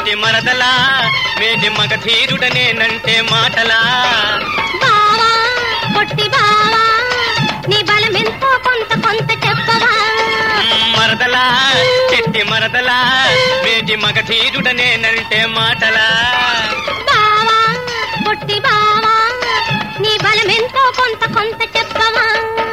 చిట్టి మరదలా మేటి మగ ధీరుడనేనంటే మాటలా బావా పొట్టి బావా నీ బలమెంతో కొంత కొంత చెప్పవా మరదలా చిట్టి మరదలా మేటి మగ ధీరుడనేనంటే మాటలా బావా పొట్టి బావా నీ బలమెంతో కొంత కొంత చెప్పవా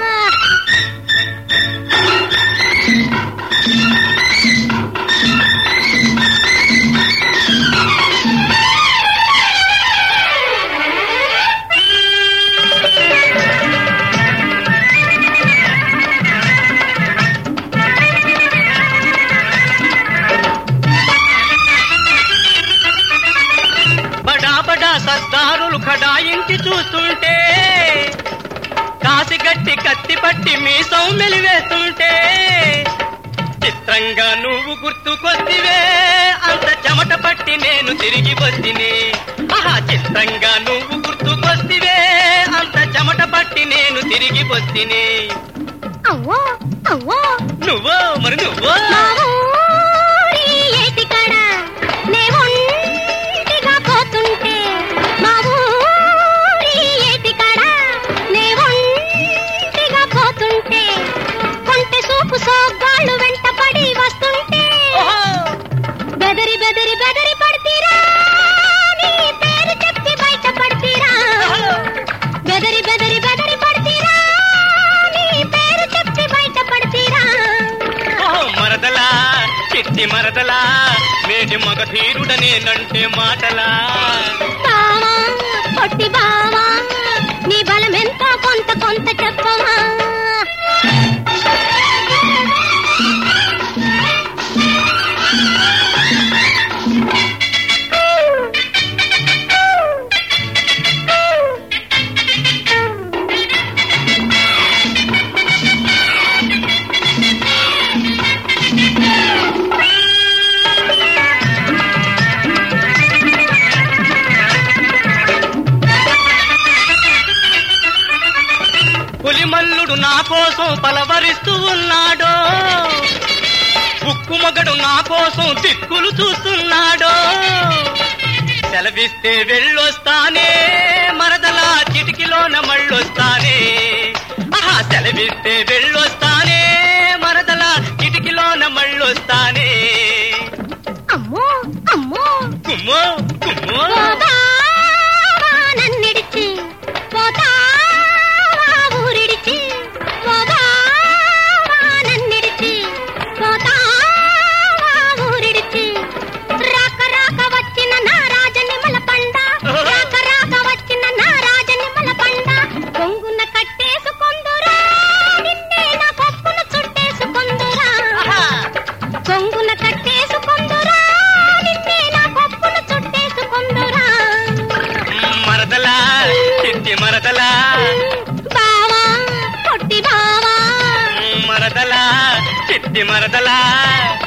బడా బడా సర్దారులు ఖడాయించి చూస్తుంటే కాసిగట్టి కత్తి పట్టి మీసం మెలివేస్తుంటే చిత్రంగా నువ్వు గుర్తుకొస్తివే అంత చెమట పట్టి నేను తిరిగి వస్తిని ఆహా చిత్రంగా నువ్వు గుర్తుకొస్తివే అంత చెమట పట్టి నేను తిరిగి వస్తిని అవ్వో అవ్వో నువ్వో మరి నువ్వో మా ఊరి ఏటికాడ నే ఒంటిగా పోతుంటే మా ఊరి ఏటికాడ నే ఒంటిగా పోతుంటే కొంటె సూపు సోగ్గాళ్ళు వెంట పడి వస్తుంటే ఓహో! బెదరి బెదరి బెదరి పడతీరా నీ పేరు చెప్పి బయట పడతీరా బెదరి బెదరి బెదరి పడతీరా నీ పేరు చెప్పి బయట పడతీరా ఓ మరదలా చిట్టి మరదలా మేటి మగ ధీరుడనేనంటే మాటలా బావా పొట్టి బావా నీ బలమెంతో కొంత కొంత చెప్పవా పులిమల్లుడు నా కోసం పలవరిస్తూ ఉన్నాడో ఉక్కు మగడు నా కోసం దిక్కులు చూస్తున్నాడో సెలవిస్తే వెళ్ళొస్తానే మరదలా చిటికిలోన మళ్ళొస్తానే ఆహా సెలవిస్తే వెళ్ళొస్తానే మరదలా చిటికిలోన మళ్ళొస్తానే అమ్మో అమ్మో కుమ్మో కుమ్మో ఓ బావా నన్నిడిచి పోతావా ఊరిడిచి ఓ బావా నన్నిడిచి పోతావా ఊరిడిచి రాక రాక వచ్చిన నా రాజనిమల పండ రాక రాక వచ్చిన నా రాజనిమల పండ కొంగున కట్టేసుకొందురా నిన్నే నా కొప్పును చుట్టేసుకొందురా ఆహా! కొంగున కట్టేసుకొందురా నిన్నే నా కొప్పును చుట్టేసుకొందురా మరదలా చిట్టి మరదలా బావా పొట్టి బావా మరదలా చిట్టి మరదలా